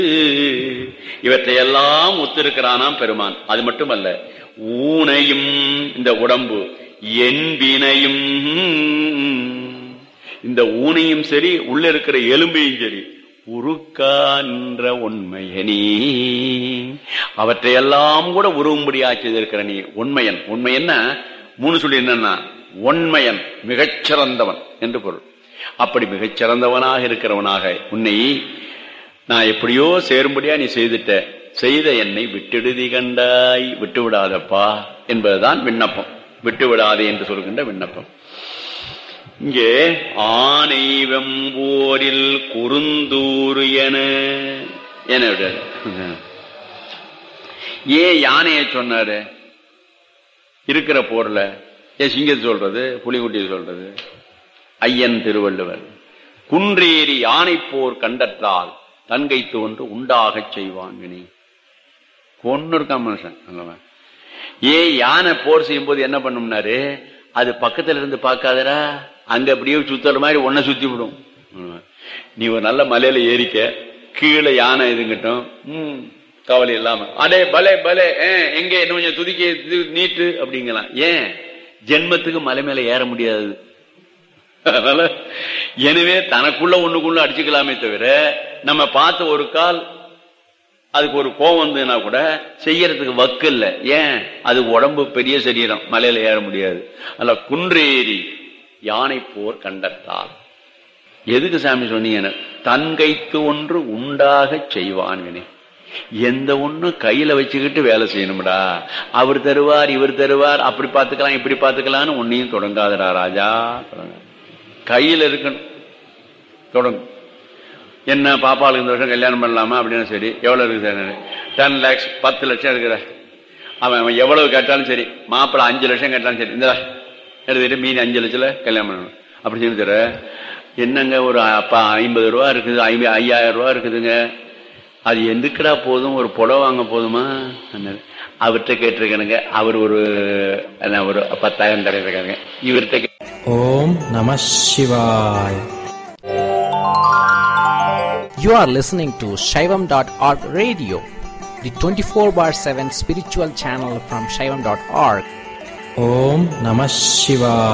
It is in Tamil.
இவற்றையெல்லாம் ஒத்திருக்கிறானாம் பெருமான் அது மட்டுமல்ல ஊனையும் இந்த உடம்பு என்பினையும் இந்த ஊனையும் சரி உள்ள இருக்கிற எலும்பையும் சரி உருக்கான்ற உண்மையனி அவற்றையெல்லாம் கூட உருவும்படியா செய்திருக்கிற நீ உண்மையன் உண்மை என்ன மூணு சொல்லி என்னன்னா உண்மையன் மிகச்சிறந்தவன் என்று பொருள் அப்படி மிகச்சிறந்தவனாக இருக்கிறவனாக உன்னை நான் எப்படியோ சேரும்படியா நீ செய்துட்ட செய்த என்னை விட்டுடுதி கண்டாய் விட்டு விடாதப்பா என்பதுதான் விண்ணப்பம் விட்டு விடாதே என்று சொல்கின்ற விண்ணப்பம் இங்கே ஆனை வெம்போரில் குறுந்தூறு என என விடாது ஏன் யானையை சொன்னாரு இருக்கிற போர்ல ஏன் சிங்கத்தை சொல்றது புலிகுட்டியை சொல்றது ஐயன் திருவள்ளுவர் குன்றேறி யானை போர் கண்டற்றால் தன்கை தோன்று உண்டாகச் செய்வான் வினை கொன்னு இருக்கான் மனுஷன் அங்கவன் ஏன் யானை போர் செய்யும் போது என்ன பண்ணும்னாரு அது பக்கத்துல இருந்து பார்க்காதரா அங்க அப்படியே சுத்துற மாதிரி ஒன்ன சுத்தி விடும் நீ ஒரு நல்ல மலையில ஏறிக்க கீழே யானை இதுங்கட்டும் உம் கவலை இல்லாம அடே பலே பலே எங்க என்ன கொஞ்சம் துதிக்க நீட்டு அப்படிங்கலாம் ஏன் ஜென்மத்துக்கு மலை மேல ஏற முடியாது அதனால எனவே தனக்குள்ள ஒண்ணுக்குள்ள அடிச்சுக்கலாமே தவிர நம்ம பார்த்த ஒரு கால் அதுக்கு ஒரு கோவம் வந்ததுன்னா கூட செய்யறதுக்கு வக்கு இல்ல ஏன் அது உடம்பு பெரிய சரீரம் மலையில ஏற முடியாது அல்ல குன்றேறி யானை போர் கண்டத்தால் எதுக்கு சாமி சொன்னீங்க தன்கைத்து ஒன்று உண்டாக செய்வான் வினை எந்த ஒண்ணு கையில வச்சுக்கிட்டு வேலை செய்யணும்டா அவர் தருவார் இவர் தருவார் அப்படி பார்த்துக்கலாம் இப்படி பார்த்துக்கலாம்னு ஒன்னையும் தொடங்காதடா ராஜா கையில இருக்கணும் தொடங்கும் என்ன பாப்பாளுக்கு இந்த வருஷம் கல்யாணம் பண்ணலாமா அப்படின்னு சரி எவ்வளவு இருக்குது டென் லேக்ஸ் பத்து லட்சம் இருக்கிற அவன் அவன் எவ்வளவு கேட்டாலும் சரி மாப்பிள்ள அஞ்சு லட்சம் கேட்டாலும் சரி இந்த எடுத்துட்டு மீதி அஞ்சு லட்சத்துல கல்யாணம் பண்ணணும் அப்படி சொல்லி தர என்னங்க ஒரு அப்பா ஐம்பது ரூபா இருக்குது ஐம்பது ஐயாயிரம் ரூபா இருக்குதுங்க அது எதுக்குடா போதும் ஒரு புடவை வாங்க போதுமா அவர்கிட்ட கேட்டிருக்கானுங்க அவர் ஒரு ஒரு பத்தாயிரம் தரையிருக்காங்க இவர்கிட்ட ஓம் நம சிவாய் You are listening to Shaivam.org radio, the 24 bar 7 spiritual channel from Shaivam.org. Om Namah Shivaya.